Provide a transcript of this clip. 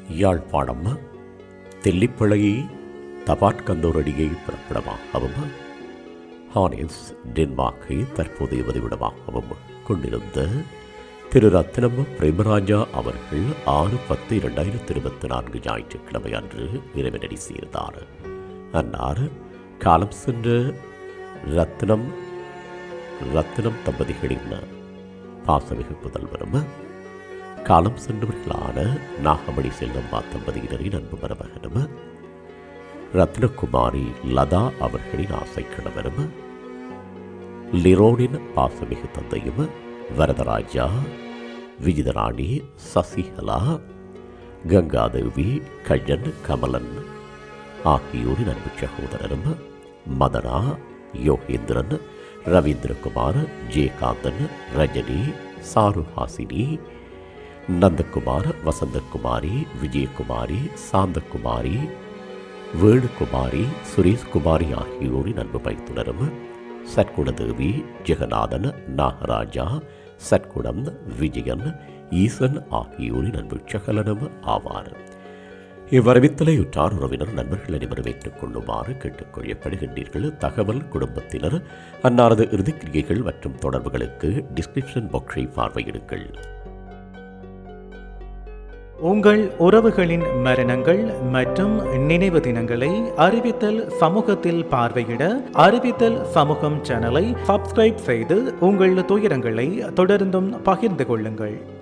யாழ்ப்பாணம் தெல்லிப்பளை தபாட்கந்தோரடியை பிறப்பிடமாகவும் ஹானிஸ் டென்மார்க்கை தற்போதைய வதிவிடமாகவும் கொண்டிருந்த திரு ரத்னம் பிரேமராஜா அவர்கள் ஆறு பத்து இரண்டாயிரத்தி இருபத்தி நான்கு ஞாயிற்றுக்கிழமை அன்று இறைவனடி சேர்ந்தார் அன்னார் காலம் சென்ற ரத்னம் ரத்னம் தம்பதிகளின் பாசமிகு புதல்வரும் காலம் சென்றவர்களான நாகமணி செல்லம்மா தம்பதியினரின் அன்பு மருமகனும் ரத்னகுமாரி லதா அவர்களின் ஆசை கணவரும் லிரோனின் பாசமிகு தந்தையும் வரதராஜா விஜிதராணி சசிகலா கங்காதேவி கண்ணன் கமலன் ஆகியோரின் அன்பு சகோதரரும் மதனா யோகேந்திரன் ரவீந்திரகுமார் ஜெயகாந்தன் ரஜினி சாருஹாசினி நந்தகுமார் வசந்தகுமாரி விஜயகுமாரி சாந்தகுமாரி வேணுகுமாரி சுரேஷ்குமாரி ஆகியோரின் அன்பு பைத்துணரும் சற்குணதேவி ஜெகநாதன் நாகராஜா சற்குணம் விஜயன் ஈசன் ஆகியோரின் அன்பு சகலனும் ஆவார் இவ்வரவித்தலை உற்றார் உறவினர் நண்பர்கள் அனைவரும் ஏற்றுக் கொள்ளுமாறு கேட்டுக்கொள்ளப்படுகின்றீர்கள் தகவல் குடும்பத்தினர் அன்னாரது இறுதிக்கிரியைகள் மற்றும் தொடர்புகளுக்கு டிஸ்கிரிப்ஷன் பாக்ஸை பார்வையிடுங்கள் உங்கள் உறவுகளின் மரணங்கள் மற்றும் நினைவு தினங்களை அறிவித்தல் சமூகத்தில் பார்வையிட அறிவித்தல் சமூகம் சேனலை சப்ஸ்கிரைப் செய்து உங்கள் துயரங்களை தொடர்ந்தும் பகிர்ந்து கொள்ளுங்கள்